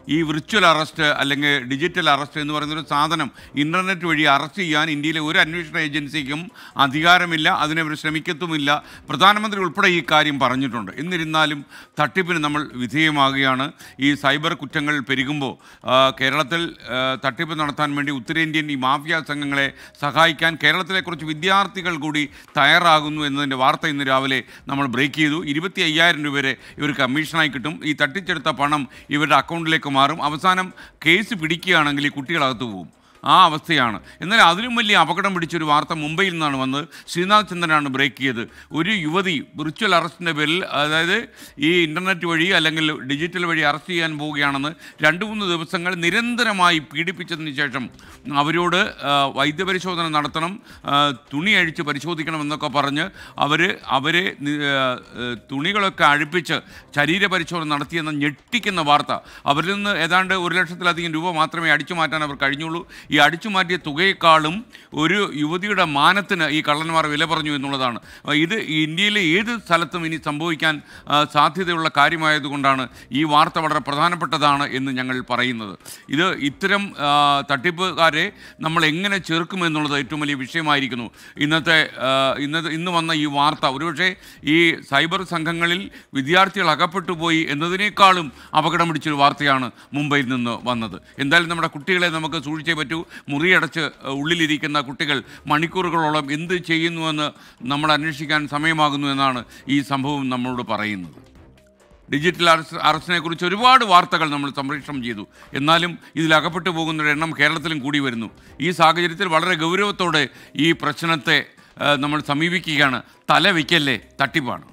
ഈ virtual arrest അല്ലെങ്കിൽ digital arrest എന്ന് പറയുന്നൊരു സാധനം ഇൻ്റർനെറ്റ് വഴി അറസ്റ്റ് ചെയ്യാൻ ഇന്ത്യയിലെ ഒരു അന്വേഷണ ഏജൻസിക്കും അധികാരമില്ല അതിനെ അവർ ശ്രമിക്കത്തുമില്ല പ്രധാനമന്ത്രി ഉൾപ്പെടെ ഈ കാര്യം പറഞ്ഞിട്ടുണ്ട് എന്നിരുന്നാലും തട്ടിപ്പിന് നമ്മൾ വിധേയമാകുകയാണ് ഈ സൈബർ കുറ്റങ്ങൾ പെരുകുമ്പോൾ ആ, കേരളത്തിൽ ആ, തട്ടിപ്പ് നടത്താൻ വേണ്ടി ഉത്തരേന്ത്യൻ ഈ മാഫിയ സംഘങ്ങളെ സഹായിക്കാൻ കേരളത്തിലെ കുറച്ച് വിദ്യാർത്ഥികൾ കൂടി തയ്യാറാകുന്നു എന്നതിൻ്റെ വാർത്ത ഇന്ന് രാവിലെ നമ്മൾ ബ്രേക്ക് ചെയ്തു ഇരുപത്തി അയ്യായിരം രൂപ വരെ ഇവർക്ക് കമ്മീഷനായി കിട്ടും ഈ തട്ടിച്ചെടുത്ത പണം ഇവരുടെ അക്കൗണ്ടിലേക്ക് മാറും അവസാനം കേസ് പിടിക്കുകയാണെങ്കിൽ ഈ കുട്ടികളകത്ത് പോകും ആ അവസ്ഥയാണ് എന്നാൽ അതിലും വലിയ അപകടം പിടിച്ചൊരു വാർത്ത മുംബൈയിൽ നിന്നാണ് വന്നത് ശ്രീനാഥ് ചന്ദ്രനാണ് ബ്രേക്ക് ചെയ്ത് ഒരു യുവതി വിർച്വൽ അറസ്റ്റിൻ്റെ പേരിൽ അതായത് ഈ ഇൻ്റർനെറ്റ് വഴി അല്ലെങ്കിൽ ഡിജിറ്റൽ വഴി അറസ്റ്റ് ചെയ്യാൻ പോവുകയാണെന്ന് രണ്ട് മൂന്ന് ദിവസങ്ങൾ നിരന്തരമായി പീഡിപ്പിച്ചതിന് ശേഷം അവരോട് ആ, വൈദ്യപരിശോധന നടത്തണം ആ, തുണി അഴിച്ച് പരിശോധിക്കണമെന്നൊക്കെ പറഞ്ഞ് അവർ അവരെ നി- ആ, ആ, തുണികളൊക്കെ അഴിപ്പിച്ച് ശരീരപരിശോധന നടത്തിയെന്ന ഞെട്ടിക്കുന്ന വാർത്ത അവരിൽ നിന്ന് ഏതാണ്ട് ഒരു ലക്ഷത്തിലധികം രൂപ മാത്രമേ അടിച്ചു മാറ്റാൻ അവർ കഴിഞ്ഞുള്ളൂ ഈ അടിച്ചു മാറ്റിയ തുകയേക്കാളും ഒരു യുവതിയുടെ മാനത്തിന് ഈ കള്ളന്മാർ വില പറഞ്ഞു എന്നുള്ളതാണ് അപ്പോൾ ഇത് ഇന്ത്യയിലെ ഏത് സ്ഥലത്തും ഇനി സംഭവിക്കാൻ ആ, സാധ്യതയുള്ള കാര്യമായതുകൊണ്ടാണ് ഈ വാർത്ത വളരെ പ്രധാനപ്പെട്ടതാണ് എന്ന് ഞങ്ങൾ പറയുന്നത് ഇത് ഇത്തരം ആ, തട്ടിപ്പുകാരെ നമ്മൾ എങ്ങനെ ചെറുക്കുമെന്നുള്ളത് ഏറ്റവും വലിയ വിഷയമായിരിക്കുന്നു ഇന്നത്തെ ആ, ഇന്നത്തെ ഇന്ന് വന്ന ഈ വാർത്ത ഒരുപക്ഷെ ഈ സൈബർ സംഘങ്ങളിൽ വിദ്യാർത്ഥികൾ അകപ്പെട്ടു പോയി എന്നതിനേക്കാളും അപകടം പിടിച്ചൊരു വാർത്തയാണ് മുംബൈയിൽ നിന്ന് വന്നത് എന്തായാലും നമ്മുടെ കുട്ടികളെ നമുക്ക് സൂക്ഷിച്ചേ പറ്റൂ മുറിയടച്ച് അഹ്, ഉള്ളിലിരിക്കുന്ന കുട്ടികൾ മണിക്കൂറുകളോളം എന്ത് ചെയ്യുന്നുവെന്ന് നമ്മൾ അന്വേഷിക്കാൻ സമയമാകുന്നു എന്നാണ് ഈ സംഭവം നമ്മളോട് പറയുന്നത് ഡിജിറ്റൽ അറസ്റ്റ് അറസ്റ്റിനെ കുറിച്ച് ഒരുപാട് വാർത്തകൾ നമ്മൾ സംപ്രേഷണം ചെയ്തു എന്നാലും ഇതിൽ അകപ്പെട്ടു പോകുന്നവരുടെ എണ്ണം കേരളത്തിലും കൂടി വരുന്നു ഈ സാഹചര്യത്തിൽ വളരെ ഗൗരവത്തോടെ ഈ പ്രശ്നത്തെ ആ, നമ്മൾ സമീപിക്കുകയാണ് തല വയ്ക്കല്ലേ തട്ടിപ്പാണ്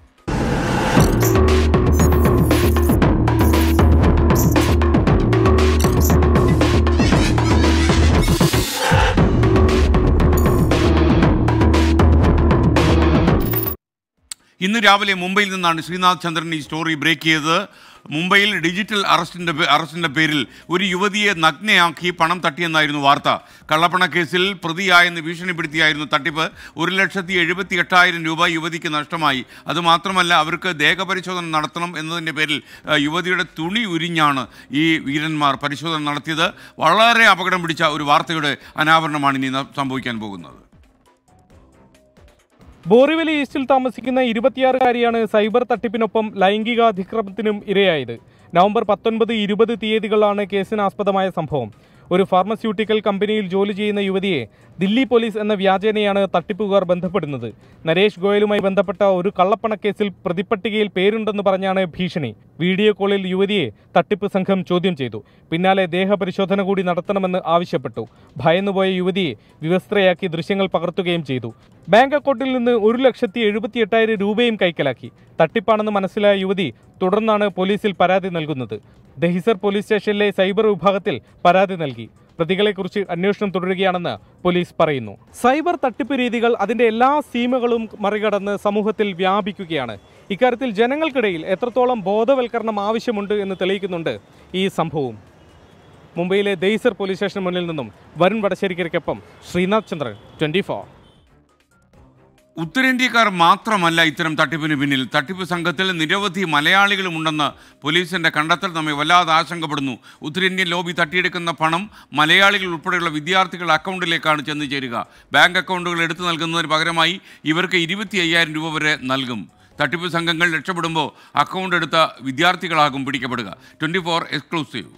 ഇന്ന് രാവിലെ മുംബൈയിൽ നിന്നാണ് ശ്രീനാഥ് ചന്ദ്രൻ ഈ സ്റ്റോറി ബ്രേക്ക് ചെയ്തത് മുംബൈയിൽ ഡിജിറ്റൽ അറസ്റ്റിൻ്റെ അറസ്റ്റിൻ്റെ പേരിൽ ഒരു യുവതിയെ നഗ്നയാക്കി പണം തട്ടിയെന്നായിരുന്നു വാർത്ത കള്ളപ്പണ കേസിൽ പ്രതിയായെന്ന് ഭീഷണിപ്പെടുത്തിയായിരുന്നു തട്ടിപ്പ് ഒരു ലക്ഷത്തി എഴുപത്തി എട്ടായിരം രൂപ യുവതിക്ക് നഷ്ടമായി അതുമാത്രമല്ല അവർക്ക് ദേഹപരിശോധന നടത്തണം എന്നതിൻ്റെ പേരിൽ ആ, യുവതിയുടെ തുണി ഉരിഞ്ഞാണ് ഈ വീരന്മാർ പരിശോധന നടത്തിയത് വളരെ അപകടം പിടിച്ച ഒരു വാർത്തയുടെ അനാവരണമാണ് ഇനി ന- സംഭവിക്കാൻ പോകുന്നത് ബോറിവലി ഈസ്റ്റിൽ താമസിക്കുന്ന ഇരുപത്തിയാറുകാരിയാണ് സൈബർ തട്ടിപ്പിനൊപ്പം ലൈംഗികാതിക്രമത്തിനും ഇരയായത് നവംബർ പത്തൊൻപത് ഇരുപത് തീയതികളാണ് കേസിനാസ്പദമായ സംഭവം ഒരു ഫാർമസ്യൂട്ടിക്കൽ കമ്പനിയിൽ ജോലി ചെയ്യുന്ന യുവതിയെ ദില്ലി പോലീസ് എന്ന വ്യാജേനയാണ് തട്ടിപ്പുകാർ ബന്ധപ്പെടുന്നത് നരേഷ് ഗോയലുമായി ബന്ധപ്പെട്ട ഒരു കള്ളപ്പണക്കേസിൽ പ്രതിപ്പട്ടികയിൽ പേരുണ്ടെന്ന് പറഞ്ഞാണ് ഭീഷണി വീഡിയോ കോളിൽ യുവതിയെ തട്ടിപ്പ് സംഘം ചോദ്യം ചെയ്തു പിന്നാലെ ദേഹപരിശോധന കൂടി നടത്തണമെന്ന് ആവശ്യപ്പെട്ടു ഭയന്നുപോയ യുവതിയെ വിവസ്ത്രയാക്കി ദൃശ്യങ്ങൾ പകർത്തുകയും ചെയ്തു ബാങ്ക് അക്കൗണ്ടിൽ നിന്ന് ഒരു ലക്ഷത്തി എഴുപത്തി എട്ടായിരം രൂപയും കൈക്കലാക്കി തട്ടിപ്പാണെന്ന് മനസ്സിലായ യുവതി തുടർന്നാണ് പോലീസിൽ പരാതി നൽകുന്നത് ദഹിസർ പോലീസ് സ്റ്റേഷനിലെ സൈബർ വിഭാഗത്തിൽ പരാതി നൽകി പ്രതികളെക്കുറിച്ച് അന്വേഷണം തുടരുകയാണെന്ന് പോലീസ് പറയുന്നു സൈബർ തട്ടിപ്പ് രീതികൾ അതിന്റെ എല്ലാ സീമകളും മറികടന്ന് സമൂഹത്തിൽ വ്യാപിക്കുകയാണ് ഇക്കാര്യത്തിൽ ജനങ്ങൾക്കിടയിൽ എത്രത്തോളം ബോധവൽക്കരണം ആവശ്യമുണ്ട് എന്ന് തെളിയിക്കുന്നുണ്ട് ഈ സംഭവം മുംബൈയിലെ ദഹിസർ പോലീസ് സ്റ്റേഷന് മുന്നിൽ നിന്നും വരുൺ വടശ്ശേരിക്കൊപ്പം ശ്രീനാഥ് ചന്ദ്രൻ ട്വന്റി ഫോർ ഉത്തരേന്ത്യക്കാർ മാത്രമല്ല ഇത്തരം തട്ടിപ്പിന് പിന്നിൽ തട്ടിപ്പ് സംഘത്തിൽ നിരവധി മലയാളികളുമുണ്ടെന്ന് പോലീസിന്റെ കണ്ടെത്തൽ നമ്മെ വല്ലാതെ ആശങ്കപ്പെടുന്നു ഉത്തരേന്ത്യൻ ലോബി തട്ടിയെടുക്കുന്ന പണം മലയാളികൾ ഉൾപ്പെടെയുള്ള വിദ്യാർത്ഥികളുടെ അക്കൗണ്ടിലേക്കാണ് ചെന്ന് ചേരുക ബാങ്ക് അക്കൗണ്ടുകൾ എടുത്തു നൽകുന്നതിന് പകരമായി ഇവർക്ക് ഇരുപത്തി അയ്യായിരം രൂപ വരെ നൽകും തട്ടിപ്പ് സംഘങ്ങൾ രക്ഷപ്പെടുമ്പോൾ അക്കൗണ്ട് എടുത്ത വിദ്യാർത്ഥികളാകും പിടിക്കപ്പെടുക twenty four exclusive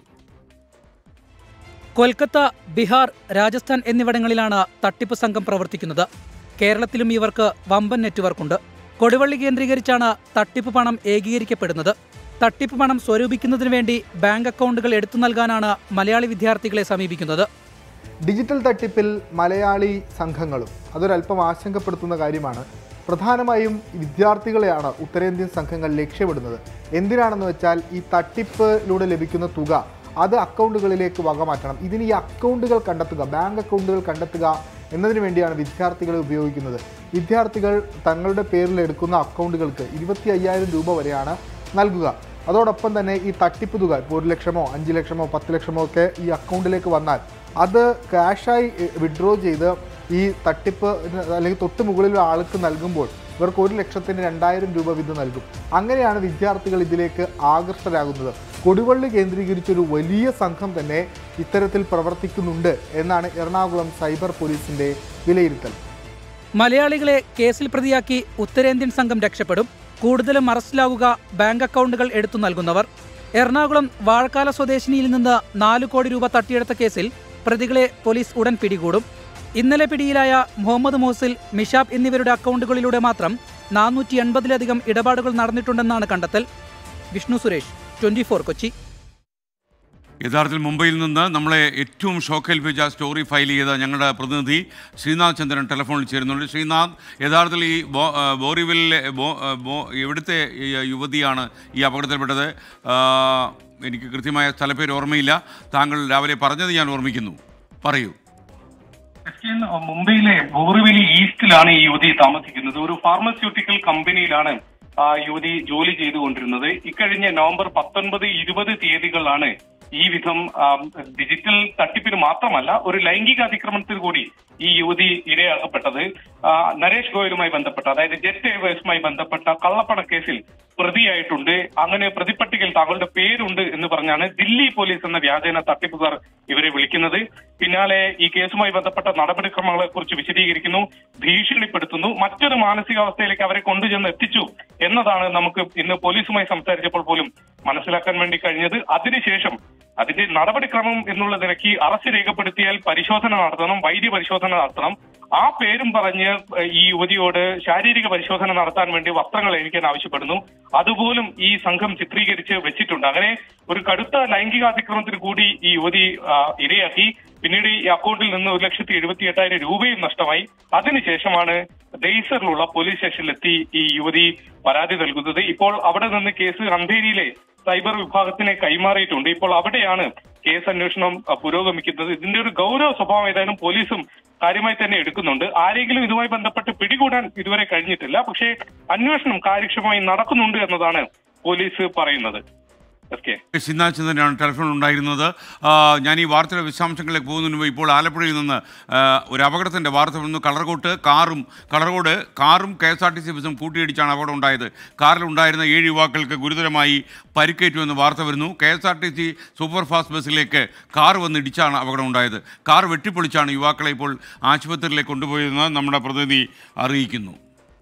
Kolkata Bihar Rajasthan എന്നിവിടങ്ങളിലാണ് തട്ടിപ്പ് സംഘം പ്രവർത്തിക്കുന്നത് കേരളത്തിലും ഇവർക്ക് വമ്പൻ നെറ്റ്വർക്കുണ്ട് കൊടുവള്ളി കേന്ദ്രീകരിച്ചാണ് തട്ടിപ്പ് പണം ഏകീകരിക്കപ്പെടുന്നത് തട്ടിപ്പ് പണം സ്വരൂപിക്കുന്നതിന് വേണ്ടി ബാങ്ക് അക്കൗണ്ടുകൾ എടുത്തു നൽകാനാണ് മലയാളി വിദ്യാർത്ഥികളെ സമീപിക്കുന്നത് ഡിജിറ്റൽ തട്ടിപ്പിൽ മലയാളി സംഘങ്ങളും അതൊരല്പം ആശങ്കപ്പെടുത്തുന്ന കാര്യമാണ് പ്രധാനമായും വിദ്യാർത്ഥികളെയാണ് ഉത്തരേന്ത്യൻ സംഘങ്ങൾ ലക്ഷ്യമിടുന്നത് എന്തിനാണെന്ന് വെച്ചാൽ ഈ തട്ടിപ്പിലൂടെ ലഭിക്കുന്ന തുക അത് അക്കൗണ്ടുകളിലേക്ക് വകമാറ്റണം ഇതിന് ഈ അക്കൗണ്ടുകൾ കണ്ടെത്തുക ബാങ്ക് അക്കൗണ്ടുകൾ കണ്ടെത്തുക എന്നതിന് വേണ്ടിയാണ് വിദ്യാർത്ഥികളെ ഉപയോഗിക്കുന്നത് വിദ്യാർത്ഥികൾ തങ്ങളുടെ പേരിൽ എടുക്കുന്ന അക്കൗണ്ടുകൾക്ക് ഇരുപത്തി അയ്യായിരം രൂപ വരെയാണ് നൽകുക അതോടൊപ്പം തന്നെ ഈ തട്ടിപ്പ് തുക ഇപ്പോൾ ഒരു ലക്ഷമോ അഞ്ച് ലക്ഷമോ പത്ത് ലക്ഷമോ ഒക്കെ ഈ അക്കൗണ്ടിലേക്ക് വന്നാൽ അത് ക്യാഷായി വിഡ്രോ ചെയ്ത് ഈ തട്ടിപ്പ് അല്ലെങ്കിൽ തൊട്ട് മുകളിലുള്ള ആൾക്ക് നൽകുമ്പോൾ ഇവർക്ക് ഒരു ലക്ഷത്തിന് രണ്ടായിരം രൂപ വീതം നൽകും അങ്ങനെയാണ് വിദ്യാർത്ഥികൾ ഇതിലേക്ക് ആകർഷകരാകുന്നത് കൊടുവള്ളി കേന്ദ്രീകരിച്ചൊരു വലിയ സംഘം തന്നെ ഇത്തരത്തിൽ പ്രവർത്തിക്കുന്നുണ്ട് എന്നാണ് എറണാകുളം സൈബർ പോലീസിന്റെ വിലയിരുത്തൽ മലയാളികളെ കേസിൽ പ്രതിയാക്കി ഉത്തരേന്ത്യൻ സംഘം രക്ഷപ്പെടും കൂടുതലും അറസ്റ്റിലാവുക ബാങ്ക് അക്കൗണ്ടുകൾ എടുത്തു നൽകുന്നവർ എറണാകുളം വാഴക്കാല സ്വദേശിനിയിൽ നിന്ന് നാല് കോടി രൂപ തട്ടിയെടുത്ത കേസിൽ പ്രതികളെ പോലീസ് ഉടൻ പിടികൂടും ഇന്നലെ പിടിയിലായ മുഹമ്മദ് മോസിൽ മിഷാബ് എന്നിവരുടെ അക്കൗണ്ടുകളിലൂടെ മാത്രം നാനൂറ്റി എൺപതിലധികം ഇടപാടുകൾ നടന്നിട്ടുണ്ടെന്നാണ് കണ്ടെത്തൽ വിഷ്ണു സുരേഷ് ട്വന്റി കൊച്ചി യഥാർത്ഥത്തിൽ മുംബൈയിൽ നിന്ന് നമ്മളെ ഏറ്റവും ഷോക്കേൽപ്പിച്ച സ്റ്റോറി ഫയൽ ചെയ്ത ഞങ്ങളുടെ പ്രതിനിധി ശ്രീനാഥ് ചന്ദ്രൻ ടെലിഫോണിൽ ചേരുന്നുണ്ട് ശ്രീനാഥ് യഥാർത്ഥത്തിൽ ഈ ബോ ആ, ബോറിവില്ലിലെ ബോ ആ, ബോ എവിടുത്തെ ഈ യുവതിയാണ് ഈ അപകടത്തിൽപ്പെട്ടത് ആ, എനിക്ക് കൃത്യമായ സ്ഥലപ്പേര് ഓർമ്മയില്ല താങ്കൾ രാവിലെ പറഞ്ഞത് ഞാൻ ഓർമ്മിക്കുന്നു പറയൂ ക്രിസ്ത്യൻ മുംബൈയിലെ ബോറിവലി ഈസ്റ്റിലാണ് ഈ യുവതി താമസിക്കുന്നത് ഒരു ഫാർമസ്യൂട്ടിക്കൽ കമ്പനിയിലാണ് ആ യുവതി ജോലി ചെയ്തുകൊണ്ടിരുന്നത് ഇക്കഴിഞ്ഞ നവംബർ പത്തൊൻപത് ഇരുപത് തീയതികളിലാണ് ഈ വിധം ആ, ഡിജിറ്റൽ തട്ടിപ്പിന് മാത്രമല്ല ഒരു ലൈംഗിക അതിക്രമണത്തിന് കൂടി ഈ യുവതി ഇരയാകപ്പെട്ടത് ആ, നരേഷ് ഗോയലുമായി ബന്ധപ്പെട്ട അതായത് ജെറ്റ് എയർവേസുമായി ബന്ധപ്പെട്ട കള്ളപ്പണ കേസിൽ പ്രതിയായിട്ടുണ്ട് അങ്ങനെ പ്രതിപ്പട്ടികയിൽ താങ്കളുടെ പേരുണ്ട് എന്ന് പറഞ്ഞാണ് ദില്ലി പോലീസ് എന്ന വ്യാജേന തട്ടിപ്പുകാർ ഇവരെ വിളിക്കുന്നത് പിന്നാലെ ഈ കേസുമായി ബന്ധപ്പെട്ട നടപടിക്രമങ്ങളെ കുറിച്ച് വിശദീകരിക്കുന്നു ഭീഷണിപ്പെടുത്തുന്നു മറ്റൊരു മാനസികാവസ്ഥയിലേക്ക് അവരെ കൊണ്ടുചെന്ന് എത്തിച്ചു എന്നതാണ് നമുക്ക് ഇന്ന് പോലീസുമായി സംസാരിച്ചപ്പോൾ പോലും മനസ്സിലാക്കാൻ വേണ്ടി കഴിഞ്ഞത് അതിനുശേഷം അതിന്റെ നടപടിക്രമം എന്നുള്ള നിലയ്ക്ക് അറസ്റ്റ് രേഖപ്പെടുത്തിയാൽ പരിശോധന നടത്തണം വൈദ്യ പരിശോധന നടത്തണം ആ പേരും പറഞ്ഞ് ഈ യുവതിയോട് ശാരീരിക പരിശോധന നടത്താൻ വേണ്ടി വസ്ത്രങ്ങൾ അഴിക്കാൻ ആവശ്യപ്പെടുന്നു അതുപോലും ഈ സംഘം ചിത്രീകരിച്ച് വെച്ചിട്ടുണ്ട് അങ്ങനെ ഒരു കടുത്ത ലൈംഗികാതിക്രമത്തിന് കൂടി ഈ യുവതി ആ, ഇരയാക്കി പിന്നീട് ഈ അക്കൗണ്ടിൽ നിന്ന് ഒരു ലക്ഷത്തി എഴുപത്തി എട്ടായിരം രൂപയും നഷ്ടമായി അതിനുശേഷമാണ് ദൈസറിലുള്ള പോലീസ് സ്റ്റേഷനിലെത്തി ഈ യുവതി പരാതി നൽകുന്നത് ഇപ്പോൾ അവിടെ നിന്ന് കേസ് അന്ധേരിയിലെ സൈബർ വിഭാഗത്തിനെ കൈമാറിയിട്ടുണ്ട് ഇപ്പോൾ അവിടെയാണ് കേസ് അന്വേഷണം അ, പുരോഗമിക്കുന്നത് ഇതിന്റെ ഒരു ഗൗരവ സ്വഭാവം ഏതായാലും പോലീസും കാര്യമായി തന്നെ എടുക്കുന്നുണ്ട് ആരെങ്കിലും ഇതുമായി ബന്ധപ്പെട്ട് പിടികൂടാൻ ഇതുവരെ കഴിഞ്ഞിട്ടില്ല പക്ഷേ അന്വേഷണം കാര്യക്ഷമമായി നടക്കുന്നുണ്ട് എന്നതാണ് പോലീസ് പറയുന്നത് എസ് കെ ശ്രീനാഥ് ചന്ദ്രനാണ് ടെലിഫോൺ ഉണ്ടായിരുന്നത് ആ, ഞാൻ ഈ വാർത്തയുടെ വിശദാംശങ്ങളിലേക്ക് പോകുന്നതിന് മുമ്പ് ഇപ്പോൾ ആലപ്പുഴയിൽ നിന്ന് ആ, ഒരു അപകടത്തിൻ്റെ വാർത്ത വന്നു കളർകോട്ട് കാറും കളർകോട് കാറും K S R T C ബസ്സും കൂട്ടിയിടിച്ചാണ് അപകടം ഉണ്ടായത് കാറിലുണ്ടായിരുന്ന ഏഴ് യുവാക്കൾക്ക് ഗുരുതരമായി പരിക്കേറ്റു എന്ന് വാർത്ത വരുന്നു K S R T C super fast ബസ്സിലേക്ക് കാർ വന്ന് ഇടിച്ചാണ് അപകടം ഉണ്ടായത് കാർ വെട്ടിപ്പൊളിച്ചാണ് യുവാക്കളെ ഇപ്പോൾ ആശുപത്രിയിലേക്ക് കൊണ്ടുപോയതെന്ന് നമ്മുടെ പ്രതിനിധി അറിയിക്കുന്നു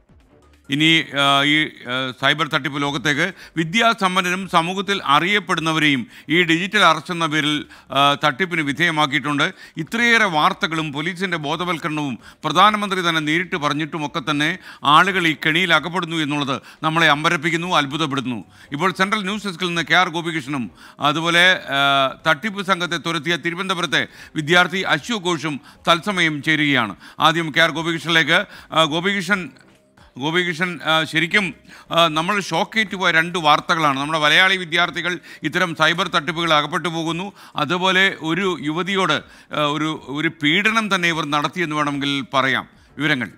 ഇനി ആ, ഈ ആ, സൈബർ തട്ടിപ്പ് ലോകത്തേക്ക് വിദ്യാസമ്പന്നരും സമൂഹത്തിൽ അറിയപ്പെടുന്നവരെയും ഈ ഡിജിറ്റൽ അറസ്റ്റ് എന്ന പേരിൽ ആ, തട്ടിപ്പിന് വിധേയമാക്കിയിട്ടുണ്ട് ഇത്രയേറെ വാർത്തകളും പോലീസിൻ്റെ ബോധവൽക്കരണവും പ്രധാനമന്ത്രി തന്നെ നേരിട്ട് പറഞ്ഞിട്ടുമൊക്കെ തന്നെ ആളുകൾ ഈ കെണിയിൽ അകപ്പെടുന്നു എന്നുള്ളത് നമ്മളെ അമ്പരപ്പിക്കുന്നു അത്ഭുതപ്പെടുന്നു ഇപ്പോൾ സെൻട്രൽ ന്യൂസ് ഡെസ്കിൽ നിന്ന് കെ ആർ ഗോപികൃഷ്ണനും അതുപോലെ ആ, തട്ടിപ്പ് സംഘത്തെ തുരത്തിയ തിരുവനന്തപുരത്തെ വിദ്യാർത്ഥി അശോക് ഘോഷും തത്സമയം ചേരുകയാണ് ആദ്യം കെ ആർ ഗോപികൃഷ്ണനിലേക്ക് ആ, ഗോപികൃഷ്ണൻ ഗോപികൃഷ്ണൻ ആ, ശരിക്കും ആ, നമ്മൾ ഷോക്കേറ്റ് പോയ രണ്ട് വാർത്തകളാണ് നമ്മുടെ മലയാളി വിദ്യാർത്ഥികൾ ഇത്തരം സൈബർ തട്ടിപ്പുകൾ അകപ്പെട്ടു പോകുന്നു അതുപോലെ ഒരു യുവതിയോട് ആ, ഒരു ഒരു പീഡനം തന്നെ ഇവർ നടത്തിയെന്ന് വേണമെങ്കിൽ പറയാം വിവരങ്ങൾ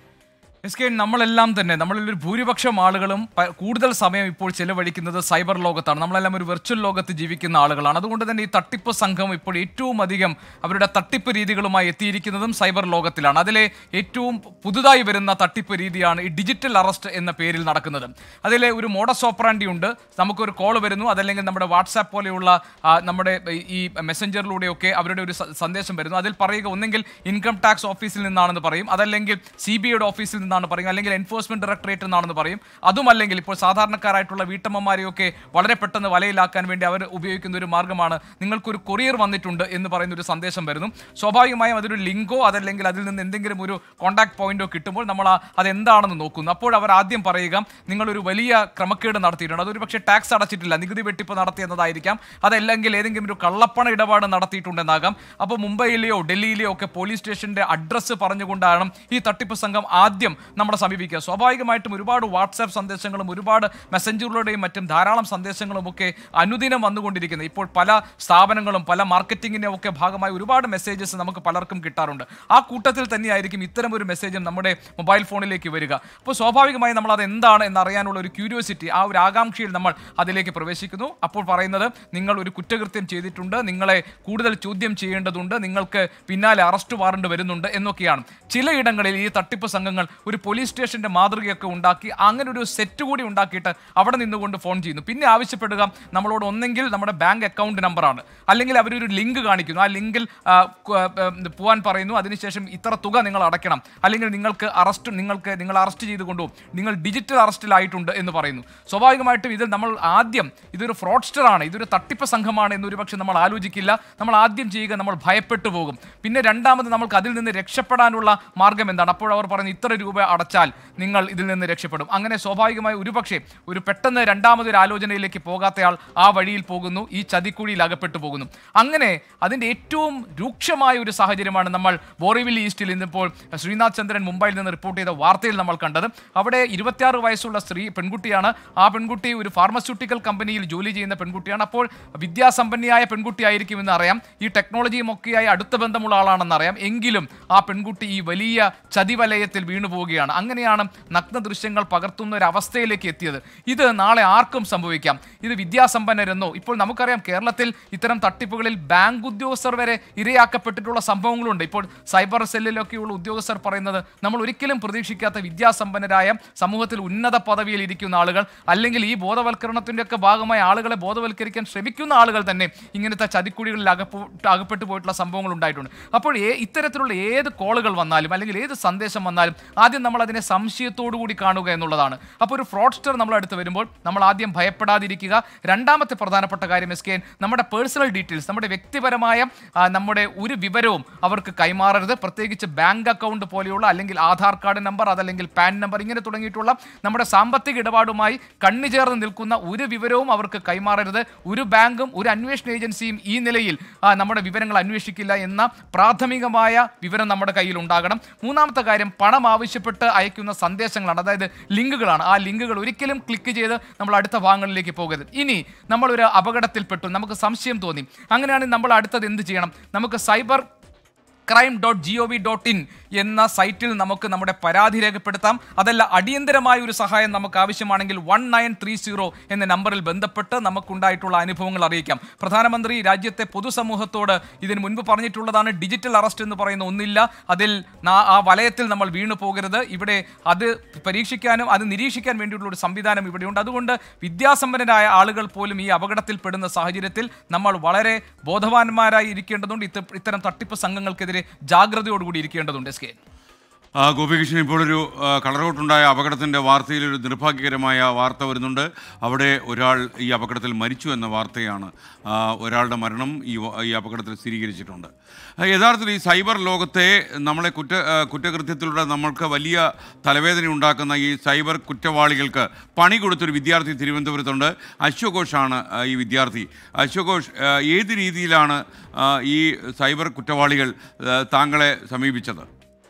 എസ് കെ നമ്മളെല്ലാം തന്നെ നമ്മളിൽ ഒരു ഭൂരിപക്ഷം ആളുകളും പ- കൂടുതൽ സമയം ഇപ്പോൾ ചെലവഴിക്കുന്നത് സൈബർ ലോകത്താണ് നമ്മളെല്ലാം ഒരു വെർച്വൽ ലോകത്ത് ജീവിക്കുന്ന ആളുകളാണ് അതുകൊണ്ട് തന്നെ ഈ തട്ടിപ്പ് സംഘം ഇപ്പോൾ ഏറ്റവും അധികം അവരുടെ തട്ടിപ്പ് രീതികളുമായി എത്തിയിരിക്കുന്നതും സൈബർ ലോകത്തിലാണ് അതിലെ ഏറ്റവും പുതുതായി വരുന്ന തട്ടിപ്പ് രീതിയാണ് ഈ ഡിജിറ്റൽ അറസ്റ്റ് എന്ന പേരിൽ നടക്കുന്നത് അതിലെ ഒരു മോഡസ് ഓപ്പറാൻഡി ഉണ്ട് നമുക്കൊരു കോൾ വരുന്നു അതല്ലെങ്കിൽ നമ്മുടെ വാട്സാപ്പ് പോലെയുള്ള ആ, നമ്മുടെ ഈ മെസ്സഞ്ചറിലൂടെയൊക്കെ അവരുടെ ഒരു സ- സന്ദേശം വരുന്നു അതിൽ പറയുക ഒന്നെങ്കിൽ ഇൻകം ടാക്സ് ഓഫീസിൽ നിന്നാണെന്ന് പറയും അതല്ലെങ്കിൽ സി ബി ഐയുടെ ഓഫീസിൽ നിന്നാണ് പറയും അല്ലെങ്കിൽ എൻഫോഴ്സ്മെന്റ് ഡയറക്ടറേറ്റ് എന്നാണെന്ന് പറയും അതുമല്ലെങ്കിൽ ഇപ്പോൾ സാധാരണക്കാരായിട്ടുള്ള വീട്ടമ്മമാരെയൊക്കെ വളരെ പെട്ടെന്ന് വലയിലാക്കാൻ വേണ്ടി അവർ ഉപയോഗിക്കുന്ന ഒരു മാർഗ്ഗമാണ് നിങ്ങൾക്കൊരു കൊറിയർ വന്നിട്ടുണ്ട് എന്ന് പറയുന്ന ഒരു സന്ദേശം വരുന്നു സ്വാഭാവികമായും അതൊരു ലിങ്കോ അതല്ലെങ്കിൽ അതിൽ നിന്ന് എന്തെങ്കിലും ഒരു കോൺടാക്ട് പോയിന്റോ കിട്ടുമ്പോൾ നമ്മൾ ആ- അതെന്താണെന്ന് നോക്കുന്നു അപ്പോൾ അവർ ആദ്യം പറയുക നിങ്ങളൊരു വലിയ ക്രമക്കേട് നടത്തിയിട്ടുണ്ട് അതൊരു പക്ഷേ ടാക്സ് അടച്ചിട്ടില്ല നികുതി വെട്ടിപ്പ് നടത്തിയെന്നതായിരിക്കാം അതല്ലെങ്കിൽ ഏതെങ്കിലും ഒരു കള്ളപ്പണ ഇടപാട് നടത്തിയിട്ടുണ്ടെന്നാകാം അപ്പോൾ മുംബൈയിലെയോ ഡൽഹിയിലെയോ ഒക്കെ പോലീസ് സ്റ്റേഷന്റെ അഡ്രസ്സ് പറഞ്ഞുകൊണ്ടാണ് ഈ തട്ടിപ്പ് സംഘം ആദ്യം നമ്മളെ സമീപിക്കുക സ്വാഭാവികമായിട്ടും ഒരുപാട് വാട്സാപ്പ് സന്ദേശങ്ങളും ഒരുപാട് മെസ്സഞ്ചറുകളുടെയും മറ്റും ധാരാളം സന്ദേശങ്ങളും ഒക്കെ അനുദിനം വന്നുകൊണ്ടിരിക്കുന്നത് ഇപ്പോൾ പല സ്ഥാപനങ്ങളും പല മാർക്കറ്റിങ്ങിൻ്റെ ഒക്കെ ഭാഗമായി ഒരുപാട് മെസ്സേജസ് നമുക്ക് പലർക്കും കിട്ടാറുണ്ട് ആ കൂട്ടത്തിൽ തന്നെയായിരിക്കും ഇത്തരം ഒരു മെസ്സേജും നമ്മുടെ മൊബൈൽ ഫോണിലേക്ക് വരിക അപ്പോൾ സ്വാഭാവികമായി നമ്മൾ അത് എന്താണ് എന്നറിയാനുള്ള ഒരു ക്യൂരിയോസിറ്റി ആ ഒരു ആകാംക്ഷയിൽ നമ്മൾ അതിലേക്ക് പ്രവേശിക്കുന്നു അപ്പോൾ പറയുന്നത് നിങ്ങൾ ഒരു കുറ്റകൃത്യം ചെയ്തിട്ടുണ്ട് നിങ്ങളെ കൂടുതൽ ചോദ്യം ചെയ്യേണ്ടതുണ്ട് നിങ്ങൾക്ക് പിന്നാലെ അറസ്റ്റ് വാറണ്ട് വരുന്നുണ്ട് എന്നൊക്കെയാണ് ചിലയിടങ്ങളിൽ ഈ തട്ടിപ്പ് സംഘങ്ങൾ ഒരു ഒരു പോലീസ് സ്റ്റേഷന്റെ മാതൃകയൊക്കെ ഉണ്ടാക്കി അങ്ങനെ ഒരു സെറ്റ് കൂടി ഉണ്ടാക്കിയിട്ട് അവിടെ നിന്നുകൊണ്ട് ഫോൺ ചെയ്യുന്നു പിന്നെ ആവശ്യപ്പെടുക നമ്മളോട് ഒന്നെങ്കിൽ നമ്മുടെ ബാങ്ക് അക്കൗണ്ട് നമ്പറാണ് അല്ലെങ്കിൽ അവരൊരു ലിങ്ക് കാണിക്കുന്നു ആ ലിങ്കിൽ ആ, കു- ആ, ഉം, പോവാൻ പറയുന്നു അതിനുശേഷം ഇത്ര തുക നിങ്ങൾ അടയ്ക്കണം അല്ലെങ്കിൽ നിങ്ങൾക്ക് അറസ്റ്റ് നിങ്ങൾക്ക് നിങ്ങൾ അറസ്റ്റ് ചെയ്ത് കൊണ്ടുപോകും നിങ്ങൾ ഡിജിറ്റൽ അറസ്റ്റിലായിട്ടുണ്ട് എന്ന് പറയുന്നു സ്വാഭാവികമായിട്ടും ഇതിൽ നമ്മൾ ആദ്യം ഇതൊരു ഫ്രോഡ്സ്റ്റർ ആണ് ഇതൊരു തട്ടിപ്പ് സംഘമാണ് എന്നൊരു പക്ഷെ നമ്മൾ ആലോചിക്കില്ല നമ്മൾ ആദ്യം ചെയ്യുക നമ്മൾ ഭയപ്പെട്ടു പോകും പിന്നെ രണ്ടാമത് നമ്മൾക്ക് അതിൽ നിന്ന് രക്ഷപ്പെടാനുള്ള മാർഗം എന്താണ് അപ്പോൾ അവർ പറയുന്നു ഇത്ര രൂപ അടച്ചാൽ നിങ്ങൾ ഇതിൽ നിന്ന് രക്ഷപ്പെടും അങ്ങനെ സ്വാഭാവികമായി ഒരുപക്ഷെ ഒരു പെട്ടെന്ന് രണ്ടാമതൊരു ആലോചനയിലേക്ക് പോകാത്തയാൾ ആ വഴിയിൽ പോകുന്നു ഈ ചതിക്കുഴിയിൽ അകപ്പെട്ടു പോകുന്നു അങ്ങനെ അതിൻ്റെ ഏറ്റവും രൂക്ഷമായ ഒരു സാഹചര്യമാണ് നമ്മൾ ബോറിവിൽ ഈസ്റ്റിൽ ഇന്നിപ്പോൾ ശ്രീനാഥ് ചന്ദ്രൻ മുംബൈയിൽ നിന്ന് റിപ്പോർട്ട് ചെയ്ത വാർത്തയിൽ നമ്മൾ കണ്ടത് അവിടെ ഇരുപത്തിയാറ് വയസ്സുള്ള സ്ത്രീ പെൺകുട്ടിയാണ് ആ പെൺകുട്ടി ഒരു ഫാർമസ്യൂട്ടിക്കൽ കമ്പനിയിൽ ജോലി ചെയ്യുന്ന പെൺകുട്ടിയാണ് അപ്പോൾ വിദ്യാസമ്പന്നയായ പെൺകുട്ടിയായിരിക്കുമെന്ന് അറിയാം ഈ ടെക്നോളജിയും ഒക്കെയായി അടുത്ത ബന്ധമുള്ള ആളാണെന്ന് അറിയാം എങ്കിലും ആ പെൺകുട്ടി ഈ വലിയ ചതിവലയത്തിൽ വീണു പോവുകയാണ് അങ്ങനെയാണ് നഗ്ന ദൃശ്യങ്ങൾ പകർത്തുന്ന ഒരു അവസ്ഥയിലേക്ക് എത്തിയത് ഇത് നാളെ ആർക്കും സംഭവിക്കാം ഇത് വിദ്യാസമ്പന്നരെന്നോ ഇപ്പോൾ നമുക്കറിയാം കേരളത്തിൽ ഇത്തരം തട്ടിപ്പുകളിൽ ബാങ്ക് ഉദ്യോഗസ്ഥർ വരെ ഇരയാക്കപ്പെട്ടിട്ടുള്ള സംഭവങ്ങളുണ്ട് ഇപ്പോൾ സൈബർ സെല്ലിലൊക്കെയുള്ള ഉദ്യോഗസ്ഥർ പറയുന്നത് നമ്മൾ ഒരിക്കലും പ്രതീക്ഷിക്കാത്ത വിദ്യാസമ്പന്നരായ സമൂഹത്തിൽ ഉന്നത പദവിയിൽ ഇരിക്കുന്ന ആളുകൾ അല്ലെങ്കിൽ ഈ ബോധവൽക്കരണത്തിൻ്റെ ഒക്കെ ഭാഗമായി ആളുകളെ ബോധവൽക്കരിക്കാൻ ശ്രമിക്കുന്ന ആളുകൾ തന്നെ ഇങ്ങനത്തെ ചതിക്കുഴികളിൽ അകപ്പോ അകപ്പെട്ടു പോയിട്ടുള്ള സംഭവങ്ങൾ ഉണ്ടായിട്ടുണ്ട് അപ്പോൾ ഏ- ഇത്തരത്തിലുള്ള ഏത് കോളുകൾ വന്നാലും അല്ലെങ്കിൽ ഏത് സന്ദേശം വന്നാലും ആദ്യം നമ്മൾ അതിനെ സംശയത്തോടു കൂടി കാണുക എന്നുള്ളതാണ് അപ്പോൾ ഒരു ഫ്രോഡ്സ്റ്റർ നമ്മൾ അടുത്ത് വരുമ്പോൾ നമ്മൾ ആദ്യം ഭയപ്പെടാതിരിക്കുക രണ്ടാമത്തെ പ്രധാനപ്പെട്ട കാര്യം എസ് കെ നമ്മുടെ പേഴ്സണൽ ഡീറ്റെയിൽസ് നമ്മുടെ വ്യക്തിപരമായ ആ, നമ്മുടെ ഒരു വിവരവും അവർക്ക് കൈമാറരുത് പ്രത്യേകിച്ച് ബാങ്ക് അക്കൗണ്ട് പോലെയുള്ള അല്ലെങ്കിൽ ആധാർ കാർഡ് നമ്പർ അതല്ലെങ്കിൽ പാൻ നമ്പർ ഇങ്ങനെ തുടങ്ങിയിട്ടുള്ള നമ്മുടെ സാമ്പത്തിക ഇടപാടുമായി കണ്ണു ചേർന്ന് നിൽക്കുന്ന ഒരു വിവരവും അവർക്ക് കൈമാറരുത് ഒരു ബാങ്കും ഒരു അന്വേഷണ ഏജൻസിയും ഈ നിലയിൽ ആ, നമ്മുടെ വിവരങ്ങൾ അന്വേഷിക്കില്ല എന്ന പ്രാഥമികമായ വിവരം നമ്മുടെ കയ്യിൽ ഉണ്ടാകണം മൂന്നാമത്തെ കാര്യം പണം ആവശ്യപ്പെട്ട് അയക്കുന്ന സന്ദേശങ്ങളാണ് അതായത് ലിങ്കുകളാണ് ആ ലിങ്കുകൾ ഒരിക്കലും ക്ലിക്ക് ചെയ്ത് നമ്മൾ അടുത്ത ഭാഗങ്ങളിലേക്ക് പോകരുത് ഇനി നമ്മളൊരു അപകടത്തിൽപ്പെട്ടു നമുക്ക് സംശയം തോന്നി അങ്ങനെയാണെങ്കിൽ നമ്മൾ അടുത്തത് എന്ത് ചെയ്യണം നമുക്ക് cyber crime dot G O V dot in എന്ന സൈറ്റിൽ നമുക്ക് നമ്മുടെ പരാതി രേഖപ്പെടുത്താം അതല്ല അടിയന്തരമായ ഒരു സഹായം നമുക്ക് ആവശ്യമാണെങ്കിൽ വൺ നയൻ ത്രീ സീറോ എന്ന നമ്പറിൽ ബന്ധപ്പെട്ട് നമുക്കുണ്ടായിട്ടുള്ള അനുഭവങ്ങൾ അറിയിക്കാം പ്രധാനമന്ത്രി രാജ്യത്തെ പൊതുസമൂഹത്തോട് ഇതിന് മുൻപ് പറഞ്ഞിട്ടുള്ളതാണ് ഡിജിറ്റൽ അറസ്റ്റ് എന്ന് പറയുന്ന ഒന്നില്ല അതിൽ നാ- ആ വലയത്തിൽ നമ്മൾ വീണു പോകരുത് ഇവിടെ അത് പരീക്ഷിക്കാനും അത് നിരീക്ഷിക്കാൻ വേണ്ടിയിട്ടുള്ള ഒരു സംവിധാനം ഇവിടെയുണ്ട് അതുകൊണ്ട് വിദ്യാസമ്പന്നരായ ആളുകൾ പോലും ഈ അപകടത്തിൽപ്പെടുന്ന സാഹചര്യത്തിൽ നമ്മൾ വളരെ ബോധവാന്മാരായി ഇരിക്കേണ്ടതുണ്ട് ഇത്ത- ഇത്തരം തട്ടിപ്പ് സംഘങ്ങൾക്കെതിരെ ജാഗ്രതയോടുകൂടി ഇരിക്കേണ്ടതുണ്ട് എസ് കെ ആ, ഗോപികൃഷ്ണൻ ഇപ്പോഴൊരു ആ, കളറോട്ടുണ്ടായ അപകടത്തിൻ്റെ വാർത്തയിൽ ഒരു നിർഭാഗ്യകരമായ വാർത്ത വരുന്നുണ്ട് അവിടെ ഒരാൾ ഈ അപകടത്തിൽ മരിച്ചു എന്ന വാർത്തയാണ് ആ, ഒരാളുടെ മരണം ഈ വ- ഈ അപകടത്തിൽ സ്ഥിരീകരിച്ചിട്ടുണ്ട് ആ, യഥാർത്ഥത്തിൽ ഈ സൈബർ ലോകത്തെ നമ്മളെ കുറ്റ ആ, കുറ്റകൃത്യത്തിലൂടെ നമ്മൾക്ക് വലിയ തലവേദന ഉണ്ടാക്കുന്ന ഈ സൈബർ കുറ്റവാളികൾക്ക് പണി കൊടുത്തൊരു വിദ്യാർത്ഥി തിരുവനന്തപുരത്തുണ്ട് അശ്വഘോഷാണ് ആ, ഈ വിദ്യാർത്ഥി അശ്വഘോഷ് ആ, ഏത് രീതിയിലാണ് ആ, ഈ സൈബർ കുറ്റവാളികൾ ആ, താങ്കളെ സമീപിച്ചത്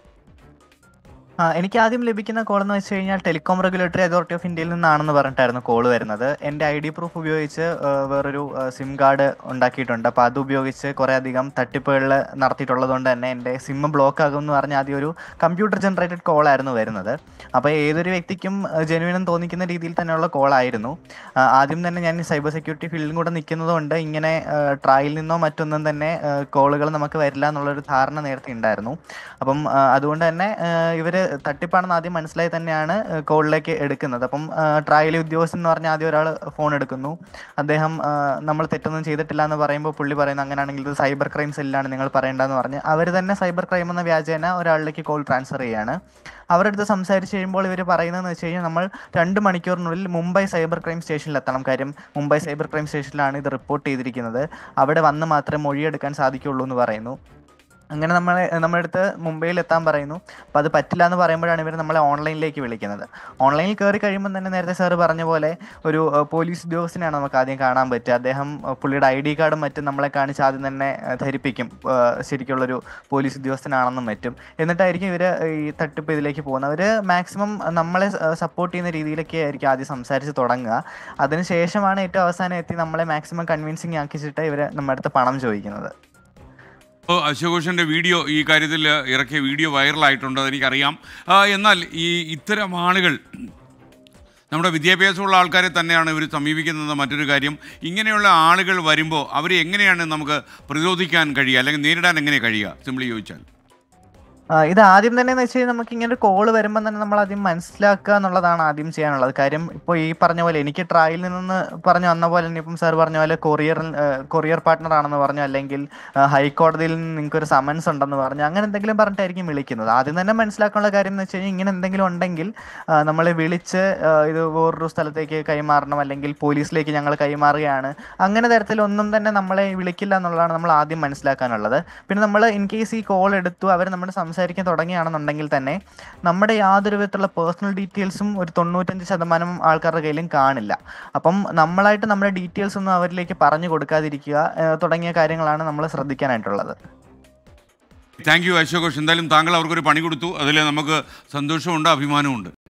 ആ, എനിക്ക് ആദ്യം ലഭിക്കുന്ന കോൾ എന്ന് വെച്ച് കഴിഞ്ഞാൽ ടെലികോം റെഗുലേറ്ററി അതോറിറ്റി ഓഫ് ഇന്ത്യയിൽ നിന്നാണെന്ന് പറഞ്ഞിട്ടായിരുന്നു കോൾ വരുന്നത് എൻ്റെ ഐ ഡി പ്രൂഫ് ഉപയോഗിച്ച് ആ, വേറൊരു സിം കാർഡ് ഉണ്ടാക്കിയിട്ടുണ്ട് അപ്പോൾ അത് ഉപയോഗിച്ച് കുറേ അധികം തട്ടിപ്പുകൾ നടത്തിയിട്ടുള്ളത് കൊണ്ട് തന്നെ എൻ്റെ സിം ബ്ലോക്ക് ആകും എന്ന് പറഞ്ഞ ആദ്യം ഒരു കമ്പ്യൂട്ടർ ജനറേറ്റഡ് കോൾ ആയിരുന്നു വരുന്നത് അപ്പോൾ ഏതൊരു വ്യക്തിക്കും ജെനുവിനും തോന്നിക്കുന്ന രീതിയിൽ തന്നെയുള്ള കോൾ ആയിരുന്നു ആ, ആദ്യം തന്നെ ഞാൻ സൈബർ സെക്യൂരിറ്റി ഫീൽഡിലും കൂടെ നിൽക്കുന്നത് കൊണ്ട് ഇങ്ങനെ ട്രയലിൽ നിന്നോ മറ്റൊന്നും തന്നെ കോളുകൾ നമുക്ക് വരില്ല എന്നുള്ളൊരു ധാരണ നേരത്തെ ഉണ്ടായിരുന്നു അപ്പം ആ, അതുകൊണ്ട് തന്നെ ഇവർ തട്ടിപ്പാണെന്ന് ആദ്യം മനസ്സിലായി തന്നെയാണ് കോളിലേക്ക് എടുക്കുന്നത് അപ്പം ട്രയൽ ഉദ്യോഗസ്ഥൻ എന്ന് പറഞ്ഞാൽ ആദ്യം ഒരാൾ ഫോൺ എടുക്കുന്നു അദ്ദേഹം ആ, നമ്മൾ തെറ്റൊന്നും ചെയ്തിട്ടില്ല എന്ന് പറയുമ്പോൾ പുള്ളി പറയുന്നു അങ്ങനെയാണെങ്കിൽ ഇത് സൈബർ ക്രൈം സെല്ലാണ് നിങ്ങൾ പറയേണ്ടതെന്ന് പറഞ്ഞ് അവർ തന്നെ സൈബർ ക്രൈം എന്ന വ്യാജേന ഒരാളിലേക്ക് കോൾ ട്രാൻസ്ഫർ ചെയ്യാണ് അവരുടെ അടുത്ത് സംസാരിച്ച് കഴിയുമ്പോൾ ഇവർ പറയുന്നതെന്ന് വെച്ച് കഴിഞ്ഞാൽ നമ്മൾ രണ്ട് മണിക്കൂറിനുള്ളിൽ മുംബൈ സൈബർ ക്രൈം സ്റ്റേഷനിൽ എത്തണം കാര്യം മുംബൈ സൈബർ ക്രൈം സ്റ്റേഷനിലാണ് ഇത് റിപ്പോർട്ട് ചെയ്തിരിക്കുന്നത് അവിടെ വന്ന് മാത്രമേ മൊഴിയെടുക്കാൻ സാധിക്കുള്ളൂ എന്ന് പറയുന്നു അങ്ങനെ നമ്മളെ നമ്മുടെ അടുത്ത് മുംബൈയിൽ എത്താൻ പറയുന്നു അപ്പോൾ അത് പറ്റില്ല എന്ന് പറയുമ്പോഴാണ് ഇവർ നമ്മളെ ഓൺലൈനിലേക്ക് വിളിക്കുന്നത് ഓൺലൈനിൽ കയറി കഴിയുമ്പോൾ തന്നെ നേരത്തെ സാറ് പറഞ്ഞ പോലെ ഒരു ഏഹ്, പോലീസ് ഉദ്യോഗസ്ഥനെയാണ് നമുക്ക് ആദ്യം കാണാൻ പറ്റുക അദ്ദേഹം ഏഹ്, പുള്ളിയുടെ ഐ ഡി കാർഡും മറ്റും നമ്മളെ കാണിച്ച് ആദ്യം തന്നെ ഏഹ്, ധരിപ്പിക്കും ഏഹ്, ശരിക്കുള്ളൊരു പോലീസ് ഉദ്യോഗസ്ഥനാണെന്നും മറ്റും എന്നിട്ടായിരിക്കും ഇവർ ഈ തട്ടിപ്പ് ഇതിലേക്ക് പോകുന്നത് അവർ മാക്സിമം നമ്മളെ സപ്പോർട്ട് ചെയ്യുന്ന രീതിയിലൊക്കെ ആയിരിക്കും ആദ്യം സംസാരിച്ച് തുടങ്ങുക അതിനുശേഷമാണ് ഏറ്റവും അവസാനം എത്തി നമ്മളെ മാക്സിമം കൺവിൻസിങ് ആക്കിച്ചിട്ട് ഇവർ നമ്മുടെ അടുത്ത് പണം ചോദിക്കുന്നത് ഇപ്പോൾ അശോകോഷൻ്റെ വീഡിയോ ഈ കാര്യത്തിൽ ഇറക്കിയ വീഡിയോ വൈറലായിട്ടുണ്ട് അതെനിക്കറിയാം ആ, എന്നാൽ ഈ ഇത്തരം ആളുകൾ നമ്മുടെ വിദ്യാഭ്യാസമുള്ള ആൾക്കാരെ തന്നെയാണ് ഇവർ സമീപിക്കുന്നത് മറ്റൊരു കാര്യം ഇങ്ങനെയുള്ള ആളുകൾ വരുമ്പോൾ അവരെ എങ്ങനെയാണ് നമുക്ക് പ്രതിരോധിക്കാൻ കഴിയുക അല്ലെങ്കിൽ നേരിടാൻ എങ്ങനെ കഴിയുക സിംപ്ലി ചോദിച്ചാൽ ആ, ഇത് ആദ്യം തന്നെ എന്ന് വെച്ച് കഴിഞ്ഞാൽ നമുക്ക് ഇങ്ങനെ ഒരു കോള് വരുമ്പോൾ തന്നെ നമ്മൾ ആദ്യം മനസ്സിലാക്കുക എന്നുള്ളതാണ് ആദ്യം ചെയ്യാനുള്ളത് കാര്യം ഇപ്പോൾ ഈ പറഞ്ഞ പോലെ എനിക്ക് ട്രായിൽ നിന്ന് പറഞ്ഞു വന്ന പോലെ തന്നെ ഇപ്പം സാർ പറഞ്ഞ പോലെ കൊറിയർ കൊറിയർ പാർട്ട്ണർ ആണെന്ന് പറഞ്ഞു അല്ലെങ്കിൽ ആ, ഹൈക്കോടതിയിൽ നിന്ന് നിങ്ങൾക്ക് ഒരു സമൻസ് ഉണ്ടെന്ന് പറഞ്ഞു അങ്ങനെ എന്തെങ്കിലും പറഞ്ഞിട്ടായിരിക്കും വിളിക്കുന്നത് ആദ്യം തന്നെ മനസ്സിലാക്കാനുള്ള കാര്യം എന്ന് വെച്ച് കഴിഞ്ഞാൽ ഇങ്ങനെ എന്തെങ്കിലും ഉണ്ടെങ്കിൽ ആ, നമ്മളെ വിളിച്ച് ആ, ഇത് വേറൊരു സ്ഥലത്തേക്ക് കൈമാറണം അല്ലെങ്കിൽ പോലീസിലേക്ക് ഞങ്ങൾ കൈമാറുകയാണ് അങ്ങനെ തരത്തിലൊന്നും തന്നെ നമ്മളെ വിളിക്കില്ല എന്നുള്ളതാണ് നമ്മൾ ആദ്യം മനസ്സിലാക്കാനുള്ളത് പിന്നെ നമ്മൾ ഇൻ കേസ് ഈ കോൾ എടുത്തു അവർ നമ്മുടെ സംസാരിക്കാൻ തുടങ്ങുകയാണെന്നുണ്ടെങ്കിൽ തന്നെ നമ്മുടെ യാതൊരു വിധത്തിലുള്ള പേഴ്സണൽ ഡീറ്റെയിൽസും ഒരു തൊണ്ണൂറ്റഞ്ച് ശതമാനം ആൾക്കാരുടെ കയ്യിലും കാണില്ല അപ്പം നമ്മളായിട്ട് നമ്മുടെ ഡീറ്റെയിൽസ് ഒന്നും അവരിലേക്ക് പറഞ്ഞു കൊടുക്കാതിരിക്കുക ഏഹ് തുടങ്ങിയ കാര്യങ്ങളാണ് നമ്മൾ ശ്രദ്ധിക്കാനായിട്ടുള്ളത് താങ്ക് യു അശോകോഷ് എന്തായാലും താങ്കൾ അവർക്കൊരു പണി കൊടുത്തു അതിൽ നമുക്ക് സന്തോഷമുണ്ട് അഭിമാനമുണ്ട്